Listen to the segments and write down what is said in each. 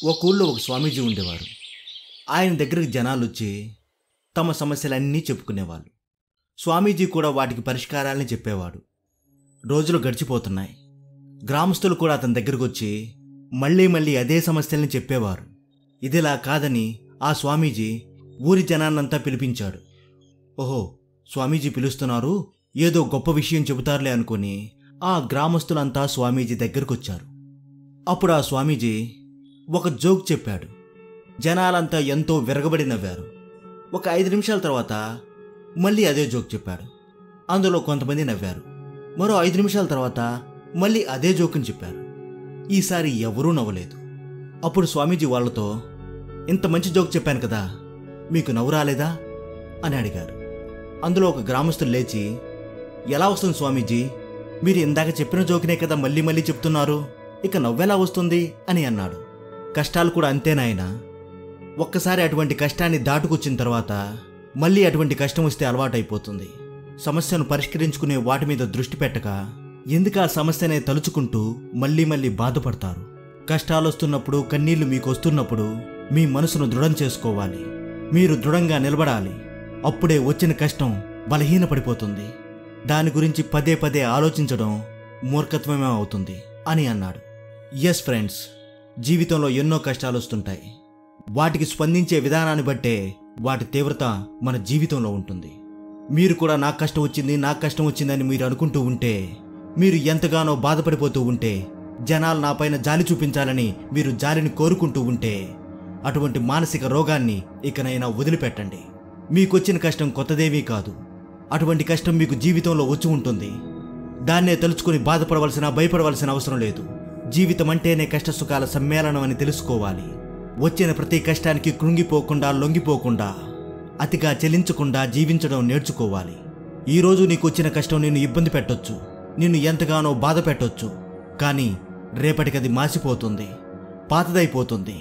ఒక ఊళ్ళో ఒక స్వామీజీ ఉండేవారు ఆయన దగ్గరికి జనాలు వచ్చి తమ సమస్యలన్నీ చెప్పుకునేవాళ్ళు స్వామీజీ కూడా వాటికి పరిష్కారాలని చెప్పేవాడు రోజులు గడిచిపోతున్నాయి గ్రామస్తులు కూడా అతని దగ్గరకు వచ్చి మళ్ళీ మళ్ళీ అదే సమస్యల్ని చెప్పేవారు ఇదిలా కాదని ఆ స్వామీజీ ఊరి జనాన్నంతా పిలిపించాడు ఓహో స్వామీజీ పిలుస్తున్నారు ఏదో గొప్ప విషయం చెబుతారులే అనుకుని ఆ గ్రామస్తులంతా స్వామీజీ దగ్గరకు వచ్చారు అప్పుడు ఆ స్వామీజీ ఒక జోక్ చెప్పాడు జనాలంతా ఎంతో విరగబడి నవ్వారు ఒక ఐదు నిమిషాల తర్వాత మళ్ళీ అదే జోక్ చెప్పాడు అందులో కొంతమంది నవ్వారు మరో ఐదు నిమిషాల తర్వాత మళ్ళీ అదే జోకుని చెప్పారు ఈసారి ఎవరూ నవ్వలేదు అప్పుడు స్వామీజీ వాళ్ళతో ఇంత మంచి జోక్ చెప్పాను కదా మీకు నవ్వు రాలేదా అని అడిగారు అందులో ఒక గ్రామస్తులు లేచి ఎలా వస్తుంది స్వామీజీ మీరు ఇందాక చెప్పిన జోకినే కదా మళ్ళీ మళ్ళీ చెప్తున్నారు ఇక నవ్వెలా వస్తుంది అని అన్నాడు కష్టాలు కూడా అంతేనాయనా ఒక్కసారి అటువంటి కష్టాన్ని దాటుకొచ్చిన తర్వాత మళ్ళీ అటువంటి కష్టం వస్తే అలవాటైపోతుంది సమస్యను పరిష్కరించుకునే వాటి మీద దృష్టి పెట్టక ఎందుకు ఆ సమస్యనే తలుచుకుంటూ మళ్ళీ మళ్ళీ బాధపడతారు కష్టాలు వస్తున్నప్పుడు కన్నీళ్లు మీకు వస్తున్నప్పుడు మీ మనసును దృఢం చేసుకోవాలి మీరు దృఢంగా నిలబడాలి అప్పుడే వచ్చిన కష్టం బలహీనపడిపోతుంది దాని గురించి పదే పదే ఆలోచించడం మూర్ఖత్వమే అవుతుంది అని అన్నాడు ఎస్ ఫ్రెండ్స్ జీవితంలో ఎన్నో కష్టాలు వస్తుంటాయి వాటికి స్పందించే విధానాన్ని బట్టే వాటి తీవ్రత మన జీవితంలో ఉంటుంది మీరు కూడా నాకు కష్టం వచ్చింది నాకు కష్టం వచ్చిందని మీరు అనుకుంటూ ఉంటే మీరు ఎంతగానో బాధపడిపోతూ ఉంటే జనాలు నాపైన జాలి చూపించాలని మీరు జాలిని కోరుకుంటూ ఉంటే అటువంటి మానసిక రోగాన్ని ఇకనైనా వదిలిపెట్టండి మీకొచ్చిన కష్టం కొత్తదేమీ కాదు అటువంటి కష్టం మీకు జీవితంలో వచ్చి ఉంటుంది దాన్నే తలుచుకొని బాధపడవలసిన భయపడవలసిన అవసరం లేదు జీవితం అంటేనే కష్ట సుఖాల సమ్మేళనం అని తెలుసుకోవాలి వచ్చిన ప్రతి కష్టానికి కృంగిపోకుండా లొంగిపోకుండా అతిగా చెలించకుండా జీవించడం నేర్చుకోవాలి ఈరోజు నీకు వచ్చిన కష్టం నిన్ను ఇబ్బంది పెట్టొచ్చు నిన్ను ఎంతగానో బాధ పెట్టొచ్చు కానీ రేపటికది మాసిపోతుంది పాతదైపోతుంది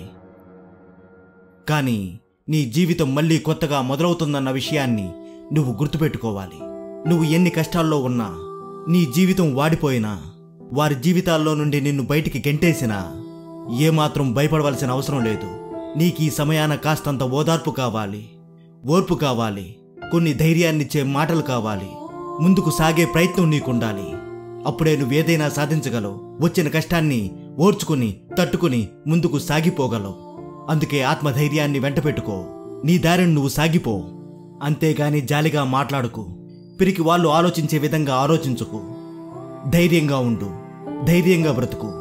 కానీ నీ జీవితం మళ్ళీ కొత్తగా మొదలవుతుందన్న విషయాన్ని నువ్వు గుర్తుపెట్టుకోవాలి నువ్వు ఎన్ని కష్టాల్లో ఉన్నా నీ జీవితం వాడిపోయినా వారి జీవితాల్లో నుండి నిన్ను బయటికి గెంటేసినా ఏమాత్రం భయపడవలసిన అవసరం లేదు నీకు ఈ సమయాన కాస్తంత ఓదార్పు కావాలి ఓర్పు కావాలి కొన్ని ధైర్యాన్నిచ్చే మాటలు కావాలి ముందుకు సాగే ప్రయత్నం నీకుండాలి అప్పుడే నువ్వేదైనా సాధించగలవు వచ్చిన కష్టాన్ని ఓర్చుకుని తట్టుకుని ముందుకు సాగిపోగలవు అందుకే ఆత్మధైర్యాన్ని వెంటపెట్టుకో నీ దారిని నువ్వు సాగిపో అంతేగాని జాలిగా మాట్లాడుకు పిరికి వాళ్ళు ఆలోచించే విధంగా ఆలోచించుకు ధైర్యంగా ఉండు ధైర్యంగా బ్రతుకు